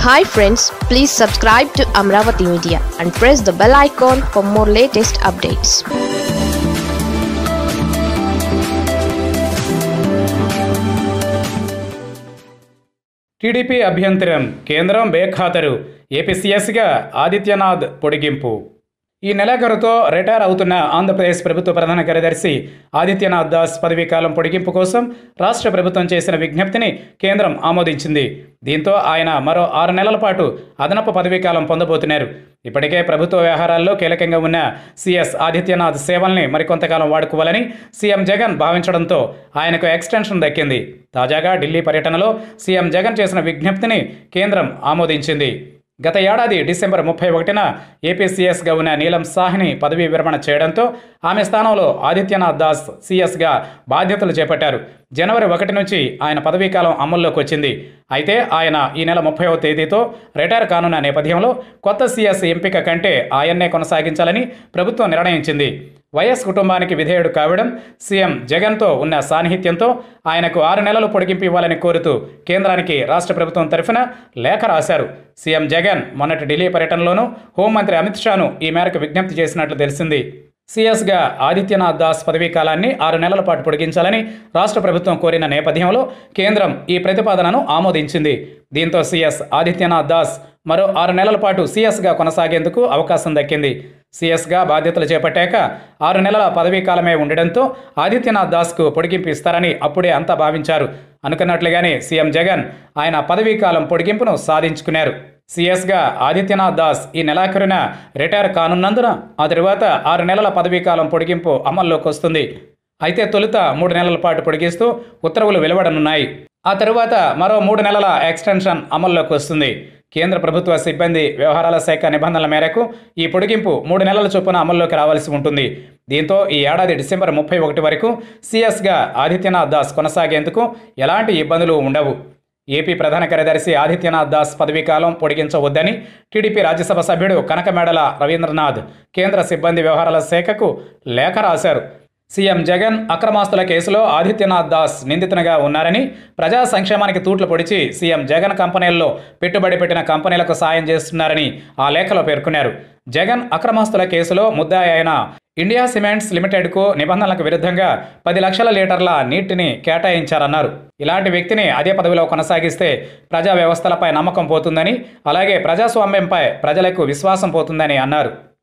hi friends please subscribe to Amaravati media and press the bell icon for more latest updates TDP అభ్యంతరం కేంద్రం బేఖాతరు ఏపీసీఎస్గా ఆదిత్యనాథ్ పొడిగింపు ఈ నెలాఖరుతో retire అవుతున్న ఆంధ్రప్రదేశ్ ప్రభుత్వ ప్రధాన కార్యదర్శి ఆదిత్యనాథ్ దాస్ పదవీ కాలం పొడిగింపు కోసం రాష్ట్ర ప్రభుత్వం చేసిన విజ్ఞప్తిని కేంద్రం ఆమోదించింది దీంతో ఆయన మరో ఆరు నెలల పాటు అదనపు పదవీ కాలం పొందబోతున్నారు ఇప్పటికే ప్రభుత్వ వ్యవహారాల్లో కీలకంగా ఉన్న సీఎస్ ఆదిత్యనాథ్ సేవల్ని మరికొంతకాలం వాడుకోవాలని సీఎం జగన్ భావించడంతో ఆయనకు ఎక్స్టెన్షన్ దక్కింది తాజాగా ఢిల్లీ పర్యటనలో సీఎం జగన్ చేసిన విజ్ఞప్తిని కేంద్రం ఆమోదించింది గత ఏడాది డిసెంబర్ ముప్పై ఒకటిన ఏపీసీఎస్గా ఉన్న నీలం సాహ్ని పదవీ విరమణ చేయడంతో ఆమె స్థానంలో ఆదిత్యనాథ్ దాస్ సీఎస్గా బాధ్యతలు చేపట్టారు జనవరి ఒకటి నుంచి ఆయన పదవీకాలం అమల్లోకి వచ్చింది అయితే ఆయన ఈ నెల ముప్పైవ తేదీతో రిటైర్ కానున్న నేపథ్యంలో కొత్త సీఎస్ ఎంపిక కంటే ఆయన్నే కొనసాగించాలని ప్రభుత్వం నిర్ణయించింది వైఎస్ కుటుంబానికి విధేయుడు కావడం సీఎం జగన్తో ఉన్న సాన్నిహిత్యంతో ఆయనకు ఆరు నెలలు పొడిగింపు ఇవ్వాలని కోరుతూ కేంద్రానికి రాష్ట్ర ప్రభుత్వం తరఫున లేఖ రాశారు సీఎం జగన్ మొన్నటి ఢిల్లీ పర్యటనలోనూ హోంమంత్రి అమిత్ షాను ఈ మేరకు విజ్ఞప్తి చేసినట్లు తెలిసింది సీఎస్గా ఆదిత్యనాథ్ దాస్ పదవీ కాలాన్ని ఆరు నెలల పాటు పొడిగించాలని రాష్ట్ర ప్రభుత్వం కోరిన నేపథ్యంలో కేంద్రం ఈ ప్రతిపాదనను ఆమోదించింది దీంతో సీఎస్ ఆదిత్యనాథ్ దాస్ మరో ఆరు నెలల పాటు సీఎస్గా కొనసాగేందుకు అవకాశం దక్కింది సీఎస్గా బాధ్యతలు చేపట్టాక ఆరు నెలల పదవీ కాలమే ఉండడంతో ఆదిత్యనాథ్ దాస్కు పొడిగింపు ఇస్తారని అప్పుడే అంతా భావించారు అనుకున్నట్లుగానే సీఎం జగన్ ఆయన పదవీ కాలం పొడిగింపును సాధించుకున్నారు సీఎస్గా ఆదిత్యనాథ్ దాస్ ఈ నెలాఖరున రిటైర్ కానున్నందున ఆ తరువాత ఆరు నెలల పదవీ కాలం పొడిగింపు అమల్లోకి వస్తుంది అయితే తొలుత మూడు నెలల పాటు పొడిగిస్తూ ఉత్తర్వులు వెలువడనున్నాయి ఆ తరువాత మరో మూడు నెలల ఎక్స్టెన్షన్ అమల్లోకి వస్తుంది కేంద్ర ప్రభుత్వ సిబ్బంది వ్యవహారాల శాఖ నిబంధనల మేరకు ఈ పొడిగింపు మూడు నెలల చొప్పున అమల్లోకి రావాల్సి ఉంటుంది దీంతో ఈ ఏడాది డిసెంబర్ ముప్పై ఒకటి వరకు సీఎస్గా ఆదిత్యనాథ్ దాస్ కొనసాగేందుకు ఎలాంటి ఇబ్బందులు ఉండవు ఏపీ ప్రధాన కార్యదర్శి ఆదిత్యనాథ్ దాస్ పదవీకాలం పొడిగించవద్దని టీడీపీ రాజ్యసభ సభ్యుడు కనకమేడల రవీంద్రనాథ్ కేంద్ర సిబ్బంది వ్యవహారాల శాఖకు లేఖ రాశారు సీఎం జగన్ అక్రమాస్తుల కేసులో ఆదిత్యనాథ్ దాస్ నిందితునిగా ఉన్నారని ప్రజా సంక్షేమానికి తూట్లు పొడిచి సీఎం జగన్ కంపెనీల్లో పెట్టుబడి పెట్టిన కంపెనీలకు సాయం చేస్తున్నారని ఆ లేఖలో పేర్కొన్నారు జగన్ అక్రమాస్తుల కేసులో ముద్దాయి అయిన ఇండియా సిమెంట్స్ లిమిటెడ్కు నిబంధనలకు విరుద్ధంగా పది లక్షల లీటర్ల నీటిని కేటాయించారన్నారు ఇలాంటి వ్యక్తిని అదే పదవిలో కొనసాగిస్తే ప్రజా వ్యవస్థలపై నమ్మకం పోతుందని అలాగే ప్రజాస్వామ్యంపై ప్రజలకు విశ్వాసం పోతుందని అన్నారు